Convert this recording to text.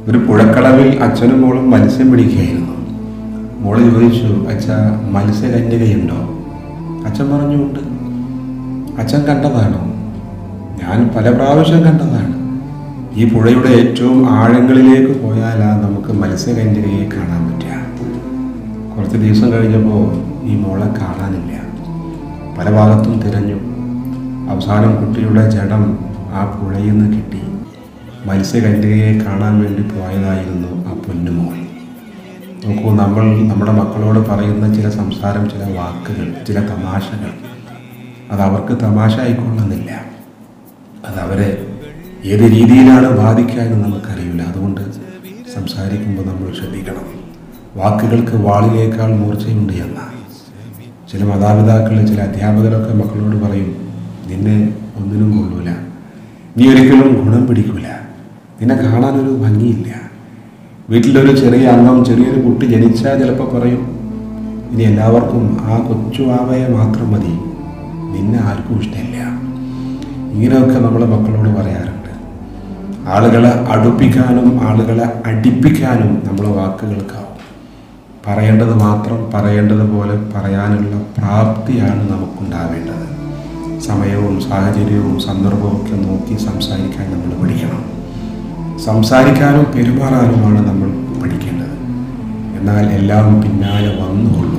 ഒരു പുഴക്കടവിൽ അച്ഛനും മോളും മത്സ്യം പിടിക്കുകയായിരുന്നു മോള് ചോദിച്ചു അച്ഛ മത്സ്യകന്യകയുണ്ടോ അച്ഛൻ പറഞ്ഞു ഉണ്ട് അച്ഛൻ കണ്ടതാണോ ഞാൻ പല പ്രാവശ്യം കണ്ടതാണ് ഈ പുഴയുടെ ഏറ്റവും ആഴങ്ങളിലേക്ക് പോയാലാ നമുക്ക് മത്സ്യകന്യകയെ കാണാൻ പറ്റുക കുറച്ച് ദിവസം കഴിഞ്ഞപ്പോൾ ഈ മോളെ കാണാനില്ല പല ഭാഗത്തും തിരഞ്ഞു അവസാനം കുട്ടിയുടെ ജഡം ആ പുഴയിൽ നിന്ന് കിട്ടി മത്സ്യകന്യകയെ കാണാൻ വേണ്ടി പോയതായിരുന്നു ആ പൊന്നുമോൾ നോക്കൂ നമ്മൾ നമ്മുടെ മക്കളോട് പറയുന്ന ചില സംസാരം ചില വാക്കുകൾ ചില തമാശകൾ അത് അവർക്ക് തമാശ ആയിക്കൊള്ളുന്നില്ല അത് അവരെ ഏത് രീതിയിലാണ് ബാധിക്കാമെന്ന് നമുക്കറിയില്ല അതുകൊണ്ട് സംസാരിക്കുമ്പോൾ നമ്മൾ ശ്രദ്ധിക്കണം വാക്കുകൾക്ക് വാളിനേക്കാൾ മൂർച്ചയുണ്ട് എന്ന ചില മാതാപിതാക്കൾ ചില അധ്യാപകരൊക്കെ മക്കളോട് പറയും നിന്നെ ഒന്നിനും കൊള്ളൂല നീ ഒരിക്കലും ഗുണം പിടിക്കൂല നിന്നെ കാണാനൊരു ഭംഗിയില്ല വീട്ടിലൊരു ചെറിയ അംഗം ചെറിയൊരു കുട്ടി ജനിച്ചാൽ ചിലപ്പോൾ പറയും ഇനി എല്ലാവർക്കും ആ കൊച്ചു ആവയെ മാത്രം മതി നിന്നെ ആർക്കും ഇഷ്ടമില്ല ഇങ്ങനെയൊക്കെ നമ്മൾ മക്കളോട് പറയാറുണ്ട് ആളുകളെ അടുപ്പിക്കാനും ആളുകളെ അടിപ്പിക്കാനും നമ്മളെ വാക്കുകൾക്കാവും പറയേണ്ടത് മാത്രം പറയേണ്ടത് പോലെ പറയാനുള്ള പ്രാപ്തിയാണ് നമുക്കുണ്ടാവേണ്ടത് സമയവും സാഹചര്യവും സന്ദർഭവും ഒക്കെ നോക്കി സംസാരിക്കാൻ നമ്മൾ പഠിക്കണം സംസാരിക്കാനും പെരുമാറാനുമാണ് നമ്മൾ പഠിക്കേണ്ടത് എന്നാൽ എല്ലാം പിന്നാലെ വന്നുകൊള്ളും